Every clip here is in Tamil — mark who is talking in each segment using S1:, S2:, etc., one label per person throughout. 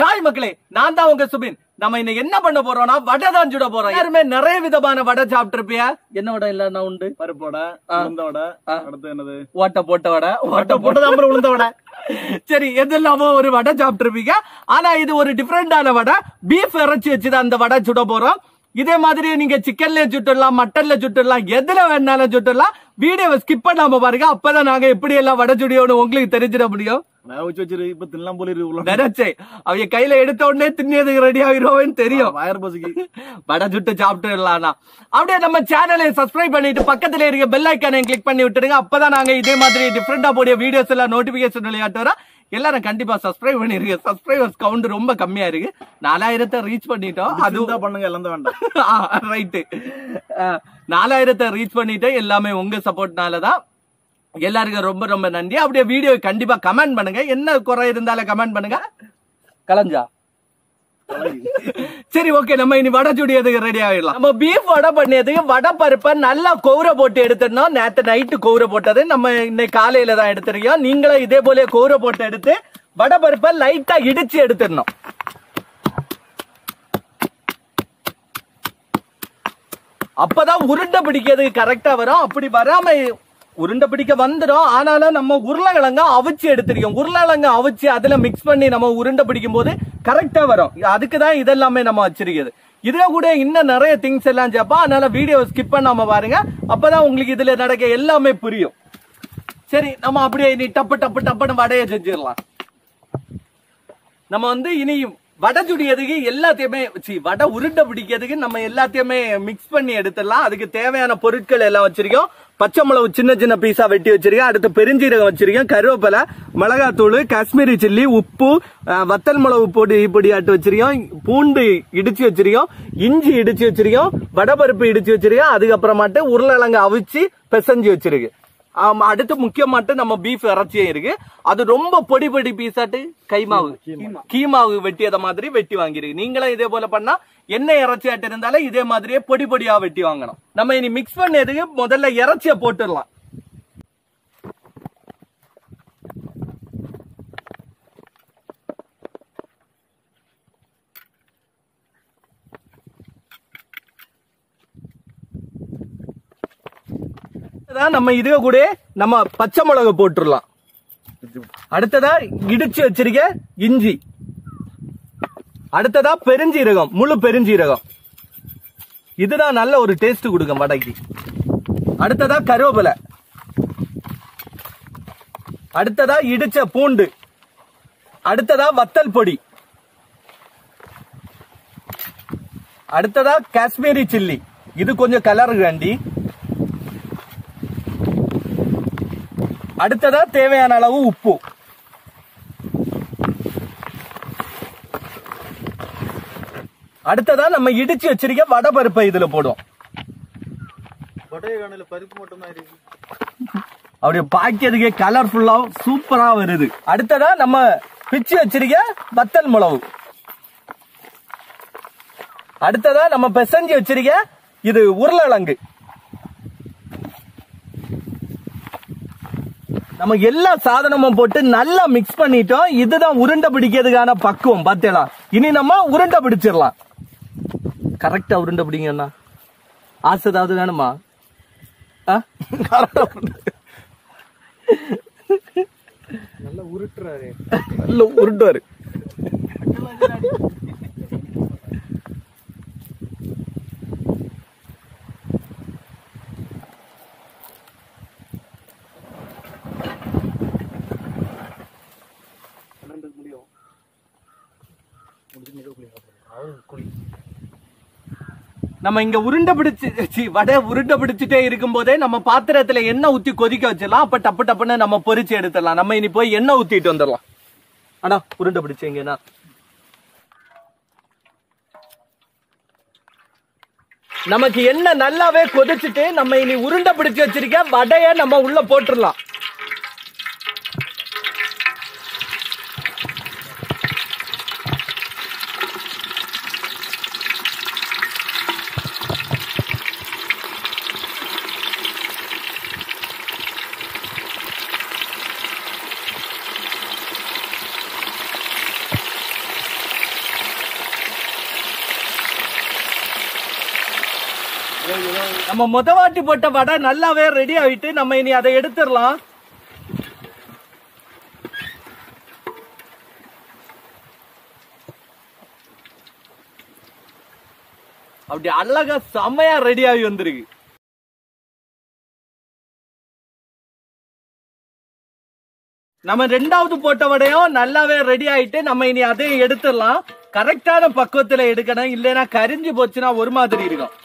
S1: ஹாய் மக்களே நான் தான் உங்க சுபின் நம்ம இன்னைக்கு என்ன பண்ண போறோம்னா வடை தான் சுட போறோம் யாருமே நிறைய விதமான வடை சாப்பிட்டிருப்பியா என்ன வடை இல்லன்னா உண்டு
S2: பருப்பு வடை உளுந்த வடை அடுத்து என்னது
S1: ஓட்ட போட்ட வடை ஓட்ட போட்ட
S2: போட்டது அப்புறம் உளுந்த வடை
S1: சரி எதெல்லாமோ ஒரு வடை சாப்பிட்டிருப்பீங்க ஆனா இது ஒரு டிஃபரெண்டான வடை பீஃப் இறைச்சி வச்சுதான் அந்த வடை சுட போறோம் இதே மாதிரி நீங்க சிக்கன்ல சுட்டுடலாம் மட்டன்ல சுட்டுடலாம் எதுல வேணாலும் சுட்டுடலாம் வீடியோவை ஸ்கிப் பண்ணாம பாருங்க அப்பதான் நாங்க எப்படி எல்லாம் வடை சுடியோன்னு உங்களுக்கு தெரிஞ்சிட முடியும்
S2: வேக வச்சு வச்சிரு இப்ப தின்னலாம் போல இருக்கு உள்ள
S1: நினைச்சே அவங்க கையில எடுத்த உடனே திண்ணியதுக்கு ரெடி ஆகிருவோம்னு தெரியும்
S2: வயர் பசிக்கு
S1: வடை சுட்டு சாப்பிட்டுடலாம்னா அப்படியே நம்ம சேனலை சப்ஸ்கிரைப் பண்ணிட்டு பக்கத்துல இருக்க பெல் ஐக்கானை கிளிக் பண்ணி விட்டுருங்க அப்பதான் நாங்க இதே மாதிரி டிஃப்ரெண்டா போடிய வீடியோஸ் எல்லாம் நோட்டிபிகேஷன் விளையாட்டு வரோம் எல்லாரும் கண்டிப்பா சப்ஸ்கிரைப் பண்ணிருங்க சப்ஸ்கிரைபர்ஸ் கவுண்ட் ரொம்ப கம்மியா இருக்கு நாலாயிரத்தை ரீச் பண்ணிட்டோம் அது
S2: அதுவும் பண்ணுங்க எல்லாம் தான் வேண்டாம்
S1: ரைட்டு நாலாயிரத்தை ரீச் பண்ணிட்டு எல்லாமே உங்க சப்போர்ட்னால தான் எல்லாருக்கும் ரொம்ப ரொம்ப நன்றி அப்படியே வீடியோ கண்டிப்பா கமெண்ட் பண்ணுங்க என்ன குறை இருந்தாலும் கமெண்ட் பண்ணுங்க கலஞ்சா சரி ஓகே நம்ம இனி வடை சுடியதுக்கு ரெடி ஆகிடலாம் நம்ம பீஃப் வடை பண்ணியதுக்கு வடை பருப்பை நல்லா கௌர போட்டு எடுத்துடணும் நேத்து நைட்டு கௌர போட்டது நம்ம இன்னைக்கு காலையில தான் எடுத்திருக்கோம் நீங்களும் இதே போல கௌர போட்டு எடுத்து வடை பருப்பை லைட்டா இடிச்சு எடுத்துடணும் அப்பதான் உருண்டை பிடிக்கிறதுக்கு கரெக்டா வரும் அப்படி வராம உருண்டை பிடிக்க வந்துடும் ஆனாலும் நம்ம உருளைக்கிழங்க அவிச்சு எடுத்திருக்கோம் உருளைக்கிழங்க அவிச்சு அதுல மிக்ஸ் பண்ணி நம்ம உருண்டை பிடிக்கும் போது கரெக்டா வரும் அதுக்கு தான் இதெல்லாமே நம்ம வச்சிருக்கிறது இதுல கூட இன்னும் நிறைய திங்ஸ் எல்லாம் சேர்ப்போம் அதனால வீடியோவை ஸ்கிப் பண்ணாம பாருங்க அப்பதான் உங்களுக்கு இதுல நடக்க எல்லாமே புரியும் சரி நம்ம அப்படியே இனி டப்பு டப்பு டப்புன்னு வடையை செஞ்சிடலாம் நம்ம வந்து இனி வடை சுடியதுக்கு எல்லாத்தையுமே சி வடை உருண்டை பிடிக்கிறதுக்கு நம்ம எல்லாத்தையுமே மிக்ஸ் பண்ணி எடுத்துடலாம் அதுக்கு தேவையான பொருட்கள் எல்லாம் வச்சிருக்கோம் பச்சை மிளகு சின்ன சின்ன பீஸா வெட்டி வச்சிருக்கேன் அடுத்து பெருஞ்சீரகம் வச்சிருக்கேன் கருவேப்பிலை மிளகாத்தூள் காஷ்மீரி சில்லி உப்பு அஹ், வத்தல் மிளகு பொடி பொடி ஆட்டு வச்சிருக்கோம் பூண்டு இடிச்சு வச்சிருக்கோம் இஞ்சி இடிச்சு வச்சிருக்கோம் வடைப்பருப்பு இடிச்சு வச்சிருக்கோம் அதுக்கப்புறமாட்டு உருளைக்கிழங்கு அவிச்சு பிசைஞ்சு வச்சிருக்கு ஆமா அடுத்து முக்கியமாட்டு நம்ம பீஃப் இறைச்சியும் இருக்கு அது ரொம்ப பொடி பொடி பீஸாட்டு கைமாவு கீமாவு வெட்டியத மாதிரி வெட்டி வாங்கிருக்கு நீங்களும் இதே போல பண்ணா என்ன இறைச்சி ஆட்டு இருந்தாலும் இதே மாதிரியே பொடி பொடியா வெட்டி வாங்கணும் நம்ம இனி மிக்ஸ் பண்ணதுக்கு முதல்ல இறைச்சிய போட்டுடலாம் அதான் நம்ம இதுக கூட நம்ம பச்சை மிளகு போட்டுடலாம் அடுத்ததா இடிச்சு வச்சிருக்க இஞ்சி அடுத்ததா பெருஞ்சீரகம் முழு பெருஞ்சீரகம் இதுதான் நல்ல ஒரு டேஸ்ட் கொடுக்கும் வடைக்கு அடுத்ததா கருவேப்பிலை அடுத்ததா இடிச்ச பூண்டு அடுத்ததா வத்தல் பொடி அடுத்ததா காஷ்மீரி சில்லி இது கொஞ்சம் கலர் வேண்டி அடுத்ததா தேவையான அளவு உப்பு அடுத்ததா நம்ம இடிச்சு வச்சிருக்க வடை பருப்பை இதுல போடுவோம்
S2: கொடைய காணையில பருப்பு மட்டும் தான் இருக்கு
S1: அப்படியே பாக்கிறதுக்கே கலர்ஃபுல்லா சூப்பரா வருது அடுத்ததா நம்ம பிச்சு வச்சிருக்க வத்தல் மிளகு அடுத்ததா நம்ம பிசைஞ்சு வச்சிருக்க இது உருளைக்கிழங்கு நம்ம எல்லா சாதனமும் போட்டு நல்லா மிக்ஸ் பண்ணிட்டோம் இதுதான் உருண்டை பிடிக்கிறதுக்கான பக்குவம் பார்த்தேலாம் இனி நம்ம உருண்டை பிடிச்சிடலாம் கரெக்டா உருண்டை பிடிங்கண்ணா ஆசை ஏதாவது வேணுமா ஆ? கரெக்டா உருண்டை.
S2: நல்லா உருட்டுறாரு
S1: நல்ல உருட்டுவாரு நம்ம இங்க உருண்டை பிடிச்சு சி, வடை உருண்டை பிடிச்சிட்டே இருக்கும் போதே நம்ம பாத்திரத்துல எண்ணெய் ஊத்தி கொதிக்க வச்சிடலாம் அப்ப டப்பு டப்புன்னு நம்ம பொரிச்சு எடுத்துடலாம் நம்ம இனி போய் எண்ணெய் ஊத்திட்டு வந்துடலாம் அண்ணா உருண்டை பிடிச்சீங்கன்னா நமக்கு எண்ணெய் நல்லாவே கொதிச்சுட்டு நம்ம இனி உருண்டை பிடிச்சு வச்சிருக்க வடைய நம்ம உள்ள போட்டுடலாம் நம்ம முத வாட்டி போட்ட வடை நல்லாவே ரெடி ஆயிட்டு நம்ம இனி அதை எடுத்துடலாம் அப்படி அழகா செம்மையா ரெடி ஆகி வந்திருக்கு நம்ம ரெண்டாவது போட்ட வடையும் நல்லாவே ரெடி ஆயிட்டு நம்ம இனி அதையும் எடுத்துடலாம் கரெக்டான பக்குவத்துல எடுக்கணும் இல்லைன்னா கரிஞ்சு போச்சுன்னா ஒரு மாதிரி இருக்கும்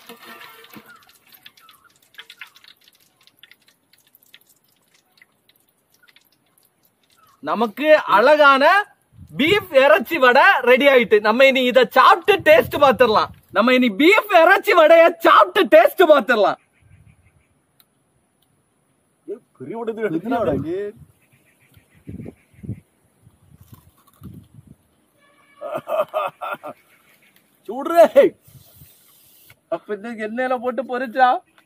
S1: நமக்கு அழகான பீஃப் இறைச்சி வடை ரெடி ஆயிட்டு நம்ம இனி இத சாப்பிட்டு டேஸ்ட் பாத்துடலாம் நம்ம இனி பீஃப் இறைச்சி வடைய சாப்பிட்டு டேஸ்ட் பாத்துடலாம்
S2: பெரிய உடனே எடுத்துனாடா இங்கே
S1: சுடுறே அப்ப இந்த எண்ணெயில போட்டு பொரிச்சா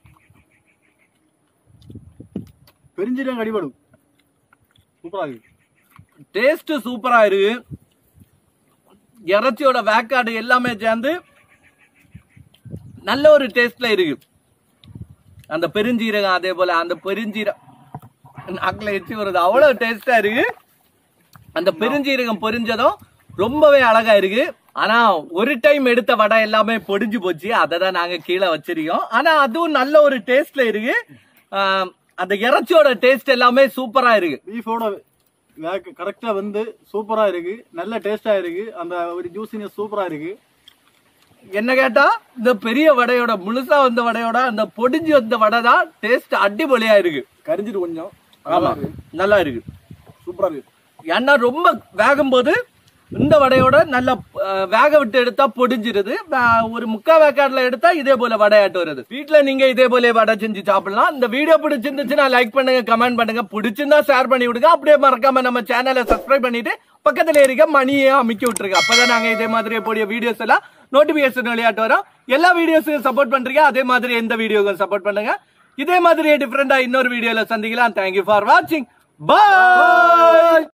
S2: பெருஞ்சீரகம் அடிபடும் சூப்பரா இருக்கு
S1: டேஸ்ட் சூப்பரா இருக்கு இறைச்சியோட வேக்காடு எல்லாமே சேர்ந்து நல்ல ஒரு டேஸ்ட்ல இருக்கு அந்த பெருஞ்சீரகம் அதே போல அந்த பெருஞ்சீரகம் நாக்குல எச்சி வருது அவ்வளவு டேஸ்டா இருக்கு அந்த பெருஞ்சீரகம் பொரிஞ்சதும் ரொம்பவே அழகா இருக்கு ஆனா ஒரு டைம் எடுத்த வடை எல்லாமே பொடிஞ்சு போச்சு அதை தான் நாங்க கீழே வச்சிருக்கோம் ஆனா அதுவும் நல்ல ஒரு டேஸ்ட்ல இருக்கு ஆஹ் அந்த இறைச்சியோட டேஸ்ட் எல்லாமே சூப்பரா இருக்கு
S2: பீஃபோட வேக கரெக்டா வந்து சூப்பரா இருக்கு நல்ல டேஸ்டா இருக்கு அந்த ஒரு ஜூசினஸ் சூப்பரா இருக்கு
S1: என்ன கேட்டா இந்த பெரிய வடையோட முழுசா வந்த வடையோட அந்த பொடிஞ்சு வந்த வடை தான் டேஸ்ட் அடிபொலியா இருக்கு
S2: கரிஞ்சிட்டு கொஞ்சம்
S1: ஆமா நல்லா இருக்கு
S2: சூப்பரா இருக்கு
S1: ஏன்னா ரொம்ப வேகும் போது இந்த வடையோட நல்ல அஹ், வேக விட்டு எடுத்தா பொடிஞ்சிருது வே- ஒரு முக்கா வேக்காடுல எடுத்தா இதே போல வடையாட்டு வருது வீட்ல நீங்க இதே போல வடை செஞ்சு சாப்பிடலாம் இந்த வீடியோ பிடிச்சிருந்துச்சுன்னா லைக் பண்ணுங்க கமெண்ட் பண்ணுங்க பிடிச்சிருந்தா ஷேர் பண்ணி விடுங்க அப்படியே மறக்காம நம்ம சேனலை சப்ஸ்கிரைப் பண்ணிட்டு பக்கத்துல இருக்க மணியை அமைக்கி விட்டுருங்க அப்பதான் நாங்க இதே மாதிரி போடிய வீடியோஸ் எல்லாம் நோட்டிபிகேஷன் விளையாட்டு வரும் எல்லா வீடியோஸுக்கும் சப்போர்ட் பண்றீங்க அதே மாதிரி எந்த வீடியோக்கும் சப்போர்ட் பண்ணுங்க இதே மாதிரி டிஃபரெண்டா இன்னொரு வீடியோல சந்திக்கலாம் தேங்க்யூ ஃபார் வாட்சிங் பாய்